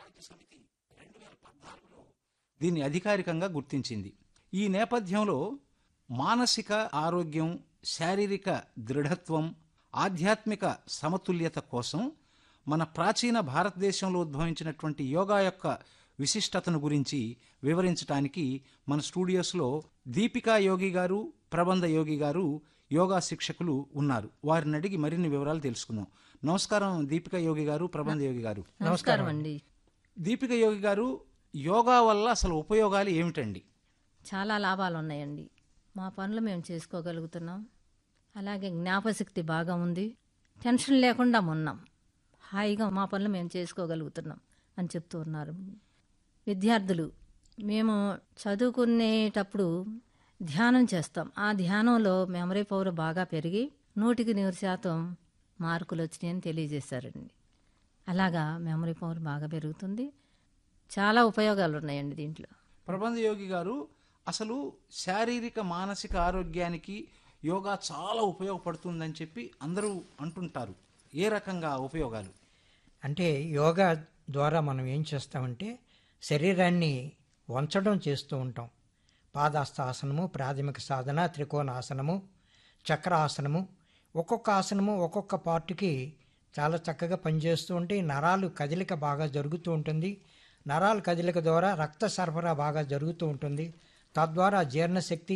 దీన్ని అధికారికంగా గుర్తించింది ఈ నేపథ్యంలో మానసిక ఆరోగ్యం శారీరక దృఢత్వం ఆధ్యాత్మిక సమతుల్యత కోసం మన ప్రాచీన భారతదేశంలో ఉద్భవించినటువంటి యోగా యొక్క విశిష్టతను గురించి వివరించడానికి మన స్టూడియోస్లో దీపికా యోగి గారు ప్రబంధ యోగి గారు యోగా శిక్షకులు ఉన్నారు వారిని అడిగి మరిన్ని వివరాలు తెలుసుకుందాం నమస్కారం దీపికా యోగి గారు ప్రబంధ యోగి గారు నమస్కారం అండి దీపిక యోగి గారు యోగా వల్ల అసలు ఉపయోగాలు ఏమిటండి చాలా లాభాలు ఉన్నాయండి మా పనులు మేము చేసుకోగలుగుతున్నాం అలాగే జ్ఞాపశక్తి బాగా ఉంది టెన్షన్ లేకుండా ఉన్నాం హాయిగా మా పనులు మేము చేసుకోగలుగుతున్నాం అని చెప్తూ ఉన్నారు విద్యార్థులు మేము చదువుకునేటప్పుడు ధ్యానం చేస్తాం ఆ ధ్యానంలో మెమరీ పవర్ బాగా పెరిగి నూటికి నూరు శాతం మార్కులు వచ్చినాయని తెలియజేశారండి అలాగా మెమరీ పవర్ బాగా పెరుగుతుంది చాలా ఉపయోగాలు ఉన్నాయండి దీంట్లో ప్రబంధ యోగి గారు అసలు శారీరక మానసిక ఆరోగ్యానికి యోగా చాలా ఉపయోగపడుతుందని చెప్పి అందరూ అంటుంటారు ఏ రకంగా ఉపయోగాలు అంటే యోగా ద్వారా మనం ఏం చేస్తామంటే శరీరాన్ని వంచడం చేస్తూ ఉంటాం పాదాస్తాసనము ప్రాథమిక సాధన త్రికోణాసనము చక్రాసనము ఒక్కొక్క ఆసనము ఒక్కొక్క పార్ట్కి చాలా చక్కగా పనిచేస్తూ ఉంటే ఈ నరాలు కదలిక బాగా జరుగుతూ ఉంటుంది నరాల కదలిక ద్వారా రక్త సరఫరా బాగా జరుగుతూ ఉంటుంది తద్వారా జీర్ణశక్తి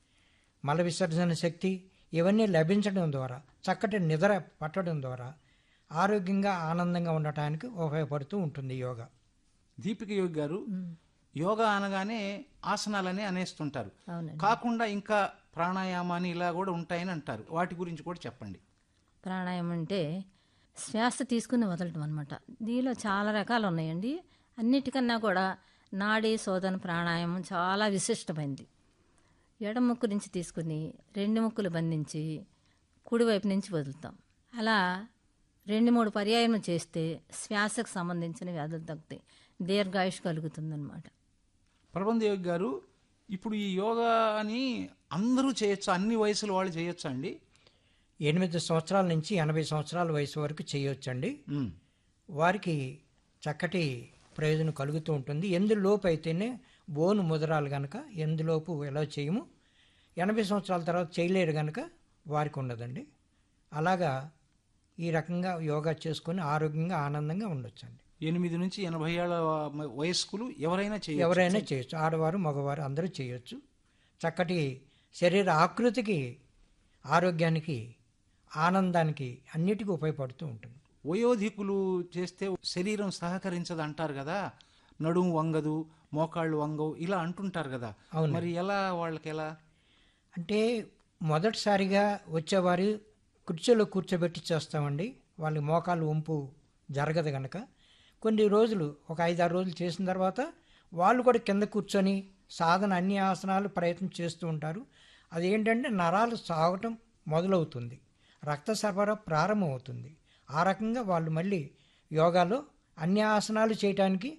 మల విసర్జన శక్తి ఇవన్నీ లభించడం ద్వారా చక్కటి నిద్ర పట్టడం ద్వారా ఆరోగ్యంగా ఆనందంగా ఉండటానికి ఉపయోగపడుతూ ఉంటుంది యోగా దీపిక యోగి గారు యోగా అనగానే ఆసనాలని అనేస్తుంటారు అవునండి కాకుండా ఇంకా ప్రాణాయామాన్ని ఇలా కూడా ఉంటాయని అంటారు వాటి గురించి కూడా చెప్పండి ప్రాణాయామం అంటే శ్వాస తీసుకుని వదలటం అనమాట దీనిలో చాలా రకాలు ఉన్నాయండి అన్నిటికన్నా కూడా నాడీ శోధన ప్రాణాయామం చాలా విశిష్టమైంది ఎడమ ముక్కు నుంచి తీసుకుని రెండు ముక్కులు బంధించి కుడివైపు నుంచి వదులుతాం అలా రెండు మూడు పర్యాయం చేస్తే శ్వాసకు సంబంధించిన వ్యాధులు తగ్గుతాయి దీర్ఘాయుష్ కలుగుతుందన్నమాట ప్రబంధ యోగి గారు ఇప్పుడు ఈ యోగా అని అందరూ చేయొచ్చు అన్ని వయసుల వాళ్ళు చేయొచ్చా అండి ఎనిమిది సంవత్సరాల నుంచి ఎనభై సంవత్సరాల వయసు వరకు చేయొచ్చండి ఉమ్. వారికి చక్కటి ప్రయోజనం కలుగుతూ ఉంటుంది ఎందులోపు అయితేనే బోను ముదరాలు కనుక ఎందులోపు ఎలా చేయము ఎనభై సంవత్సరాల తర్వాత చేయలేరు కనుక వారికి ఉండదండి అలాగా ఈ రకంగా యోగా చేసుకొని ఆరోగ్యంగా ఆనందంగా ఉండొచ్చండి ఎనిమిది నుంచి ఎనభై ఏళ్ళ వయస్కులు ఎవరైనా చేయొచ్చు ఎవరైనా చేయొచ్చు ఆడవారు మగవారు అందరూ చేయొచ్చు చక్కటి శరీర ఆకృతికి ఆరోగ్యానికి ఆనందానికి అన్నిటికీ ఉపయోగపడుతూ ఉంటుంది వయోధికులు చేస్తే శరీరం సహకరించదు అంటారు కదా నడుము వంగదు మోకాళ్ళు వంగవు ఇలా అంటుంటారు కదా అవును. మరి ఎలా వాళ్ళకి ఎలా అంటే మొదటిసారిగా వచ్చేవారు కుర్చీలో కూర్చోబెట్టి చేస్తామండి వాళ్ళ మోకాలు వంపు జరగదు కనుక కొన్ని రోజులు ఒక ఐదారు రోజులు చేసిన తర్వాత వాళ్ళు కూడా కింద కూర్చొని సాధన అన్ని ఆసనాలు ప్రయత్నం చేస్తూ ఉంటారు అదేంటంటే నరాలు సాగటం మొదలవుతుంది రక్త సరఫరా ప్రారంభమవుతుంది ఆ రకంగా వాళ్ళు మళ్ళీ యోగాలో అన్ని ఆసనాలు చేయటానికి